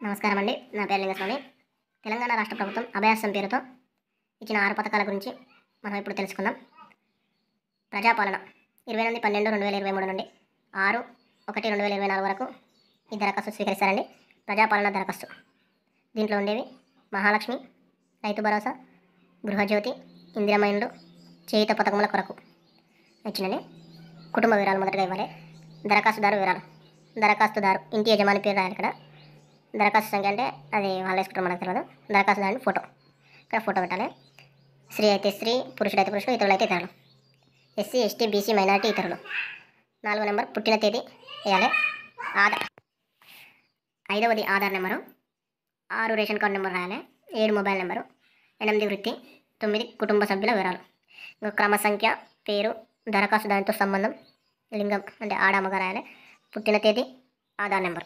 నమస్కారం అండి నా పేరు లింగస్వామి తెలంగాణ రాష్ట్ర ప్రభుత్వం అభయాసం పేరుతో ఇచ్చిన ఆరు పథకాల గురించి మనం ఇప్పుడు తెలుసుకుందాం ప్రజాపాలన ఇరవై ఎనిమిది పన్నెండు రెండు వేల ఇరవై మూడు నుండి ఆరు ఒకటి రెండు వేల ఇరవై నాలుగు వరకు ఈ దరఖాస్తు స్వీకరిస్తారండి ప్రజాపాలన దరఖాస్తు దీంట్లో ఉండేవి మహాలక్ష్మి రైతు భరోసా గృహజ్యోతి ఇందిరమైన్లు చేయుత పథకముల కొరకు ఇచ్చినండి కుటుంబ వివరాలు మొదటగా ఇవ్వాలి దరఖాస్తుదారు వివరాలు దరఖాస్తుదారు ఇంటి యజమాని పేరు రాయాలి ఇక్కడ దరఖాస్తు సంఖ్య అంటే అది వాళ్ళు వేసుకుంటారు మనకు తెలియదు దరఖాస్తుదారుని ఫోటో ఇక్కడ ఫోటో పెట్టాలి స్త్రీ అయితే స్త్రీ పురుషుడు అయితే పురుషుడు ఇతరులు అయితే ఇతరులు ఎస్సీ ఎస్టీ బీసీ మైనారిటీ ఇతరులు నాలుగో నెంబర్ పుట్టిన తేదీ వేయాలి ఆధార్ ఐదవది ఆధార్ నెంబరు ఆరు రేషన్ కార్డు నెంబర్ రాయాలి ఏడు మొబైల్ నెంబరు ఎనిమిది వృత్తి తొమ్మిది కుటుంబ సభ్యుల వివరాలు ఇంకా క్రమ సంఖ్య పేరు దరఖాస్తుదారునితో సంబంధం లింగం అంటే ఆడామగా రాయాలి పుట్టిన తేదీ ఆధార్ నెంబర్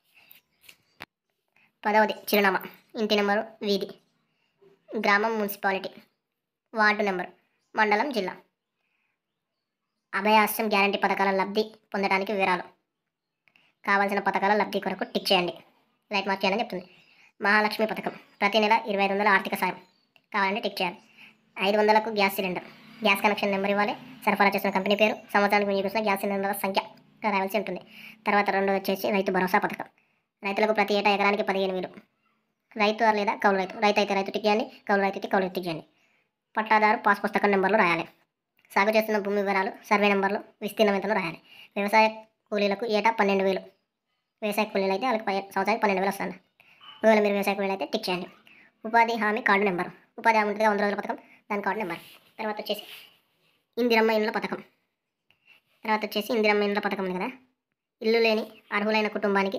పదవది చిరునామా ఇంటి నెంబరు వీధి గ్రామం మున్సిపాలిటీ వార్డు నెంబర్ మండలం జిల్లా అభయాస్యం గ్యారంటీ పథకాల లబ్ధి పొందడానికి వివరాలు కావాల్సిన పథకాల లబ్ధి కొరకు టిక్ చేయండి లైట్ మార్క్ చేయాలని చెప్తుంది మహాలక్ష్మి పథకం ప్రతి నెల ఇరవై ఐదు వందల ఆర్థిక సాయం కావాలంటే టిక్ చేయాలి ఐదు వందలకు gas cylinder gas connection number ఇవ్వాలి సరఫరా చేసిన కంపెనీ పేరు సంవత్సరానికి వినియోగిస్తున్న గ్యాస్ సిలిండర్ల సంఖ్య ఇక్కడ రావాల్సి ఉంటుంది తర్వాత రెండో వచ్చేసి రైతు భరోసా పథకం రైతులకు ప్రతి ఏటా ఎకరానికి పదిహేను వేలు రైతు లేదా కౌలు రైతు రైతు అయితే రైతు టిక్ చేయండి కౌలు రైతు అయితే కౌలు టిక్ చేయండి పట్టాదారు పాస్ పుస్తకం నెంబర్లు రాయాలి సాగు చేస్తున్న భూమి వివరాలు సర్వే నెంబర్లు విస్తీర్ణ వింతలు రాయాలి వ్యవసాయ కూలీలకు ఏటా పన్నెండు వేలు వ్యవసాయ కూలీలు అయితే వాళ్ళకి పై- సంవత్సరానికి పన్నెండు వేలు వస్తుంది ఒకవేళ మీరు వ్యవసాయ కూలీలు అయితే టిక్ చేయండి ఉపాధి హామీ కార్డు నెంబర్ ఉపాధి హామీ ఉంటుంది వంద రోజుల పథకం దాని కార్డు నెంబర్ తర్వాత వచ్చేసి ఇందిరమ్మ ఇండ్ల పథకం తర్వాత వచ్చేసి ఇందిరమ్మ ఇండ్ల పథకం ఉంది కదా ఇల్లు లేని అర్హులైన కుటుంబానికి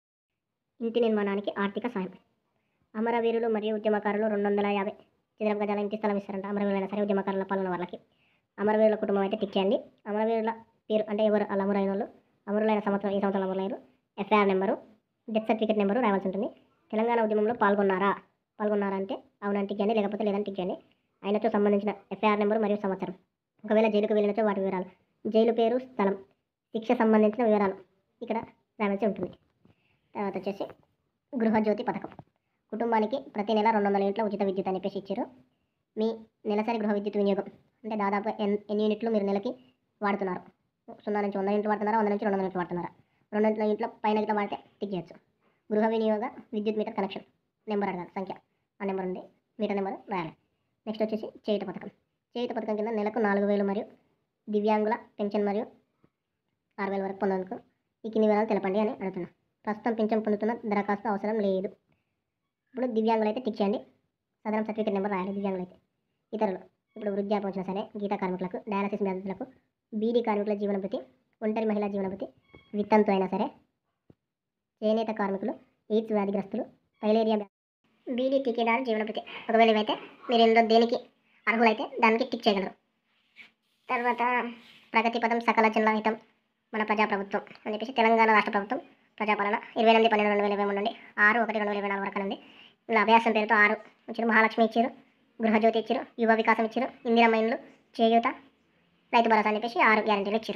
ఇంటి నిర్మాణానికి ఆర్థిక సాయం అమరవీరులు మరియు ఉద్యమకారులు రెండు వందల యాభై చదరపు గజాల ఇంటి స్థలం ఇస్తారంట అమరవీరులైన సరే ఉద్యమకారుల పాలన వాళ్ళకి అమరవీరుల కుటుంబం అయితే టిక్ చేయండి అమరవీరుల పేరు అంటే ఎవరు అలా అమరైన వాళ్ళు అమరులైన సంవత్సరం ఈ సంవత్సరం అమరులైన FIR number death certificate number రావాల్సి ఉంటుంది తెలంగాణ ఉద్యమంలో పాల్గొన్నారా పాల్గొన్నారా అంటే అవునని టిక్ చేయండి లేకపోతే లేదని టిక్ చేయండి ఆయనతో సంబంధించిన ఎఫ్ఐఆర్ నెంబరు మరియు సంవత్సరం ఒకవేళ జైలుకు వెళ్ళినచో వాటి వివరాలు జైలు పేరు స్థలం శిక్ష సంబంధించిన వివరాలు ఇక్కడ రావాల్సి ఉంటుంది తర్వాత వచ్చేసి గృహజ్యోతి పథకం కుటుంబానికి ప్రతి నెల రెండు వందల యూనిట్ల ఉచిత విద్యుత్ అని చెప్పేసి ఇచ్చారు మీ నెలసరి గృహ విద్యుత్ వినియోగం అంటే దాదాపు ఎన్ ఎన్ని యూనిట్లు మీరు నెలకి వాడుతున్నారు సున్నా నుంచి వంద యూనిట్లు వాడుతున్నారా వంద నుంచి రెండు వందల యూనిట్లు వాడుతున్నారా రెండు వందల యూనిట్ల పైన గిట్ల వాడితే టిక్ చేయొచ్చు గృహ వినియోగ విద్యుత్ మీటర్ కనెక్షన్ నెంబర్ అడగాలి సంఖ్య ఆ నెంబర్ ఉంది మీటర్ నెంబర్ రాయాలి నెక్స్ట్ వచ్చేసి చేయుత పథకం చేయుత పథకం కింద నెలకు నాలుగు వేలు మరియు దివ్యాంగుల పెన్షన్ మరియు ఆరు వేల వరకు పొందేందుకు ఈ కింది వివరాలు తెలపండి అని అడుగుతున్నా ప్రస్తుతం పింఛన్ పొందుతున్న దరఖాస్తు అవసరం లేదు ఇప్పుడు దివ్యాంగులు అయితే టిక్ చేయండి సదరం సర్టిఫికేట్ నెంబర్ రాయాలి దివ్యాంగులు అయితే ఇతరులు ఇప్పుడు వృద్ధాపం వచ్చినా సరే గీతా కార్మికులకు డయాలసిస్ బాధితులకు బీడీ కార్మికుల జీవనభృతి ఒంటరి మహిళా జీవనభృతి విత్తంతో అయినా సరే చేనేత కార్మికులు ఎయిడ్స్ వ్యాధిగ్రస్తులు పైలేరియా వ్యా- బీడీ టీకేదారు జీవనభృతి ఒకవేళ ఇవైతే మీరు ఇందులో దేనికి అర్హులైతే దానికి టిక్ చేయగలరు తర్వాత ప్రగతి పదం సకల జిల్లా హితం మన ప్రజాప్రభుత్వం అని చెప్పేసి తెలంగాణ రాష్ట్ర ప్రభుత్వం ప్రజాపాలన ఇరవై ఎనిమిది పన్నెండు రెండు వేల ఇరవై మూడు నుండి ఆరు ఒకటి రెండు వేల ఇరవై నాలుగు వరకు ఉంది ఇలా అభ్యాసం పేరుతో ఆరు ఇచ్చారు మహాలక్ష్మి ఇచ్చారు గృహజ్యోతి ఇచ్చారు యువ వికాసం ఇచ్చారు ఇందిరమ్మ ఇండ్లు చేయూత రైతు భరోసా అని చెప్పేసి ఆరు గ్యారంటీలు ఇచ్చారు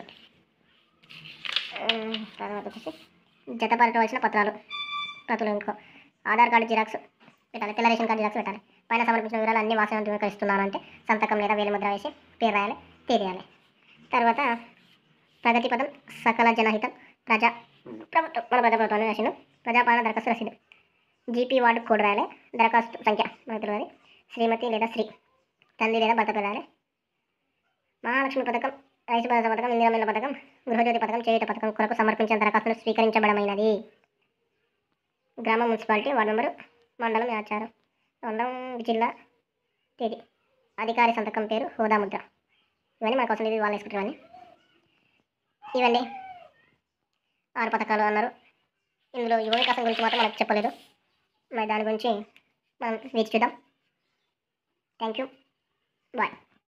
ఉమ్, తర్వాత వచ్చేసి జతపరచవలసిన పత్రాలు ప్రతులు ఇంకో ఆధార్ కార్డు జిరాక్స్ పెట్టాలి తెల్ల రేషన్ కార్డు జిరాక్స్ పెట్టాలి పైన సమర్పించిన వివరాలు అన్ని వాసన ధృవీకరిస్తున్నానంటే సంతకం లేదా వేలి ముద్ర వేసి పేరు రాయాలి తేలియాలి తర్వాత ప్రగతి పదం సకల జనహితం ప్రజా ప్రభుత్వం మన ప్రజా ప్రభుత్వాన్ని రాసిండు ప్రజాపాలన దరఖాస్తు రసీదు జీపీ వార్డు కోడ్ రాయాలి దరఖాస్తు సంఖ్య మనకు తెలియదు శ్రీమతి లేదా శ్రీ తండ్రి లేదా భర్త పేరు రాయాలి మహాలక్ష్మి పథకం రైతు భరోసా పథకం ఇందిరామిల్ల పథకం గృహజ్యోతి పథకం చేయుట పథకం కొరకు సమర్పించిన దరఖాస్తులు స్వీకరించబడమైనది గ్రామ మున్సిపాలిటీ వార్డు నెంబరు మండలం ఆచారం మండలం జిల్లా తేదీ అధికారి సంతకం పేరు హోదా ముద్ర ఇవన్నీ మనకు అవసరం లేదు వాళ్ళు వేసుకుంటారు ఇవన్నీ ఇవండి ఆరు పథకాలు అన్నారు ఇందులో యువ వికాసం గురించి మాత్రం మనకు చెప్పలేదు మరి దాని గురించి మనం వేచి చూద్దాం థ్యాంక్ యూ బాయ్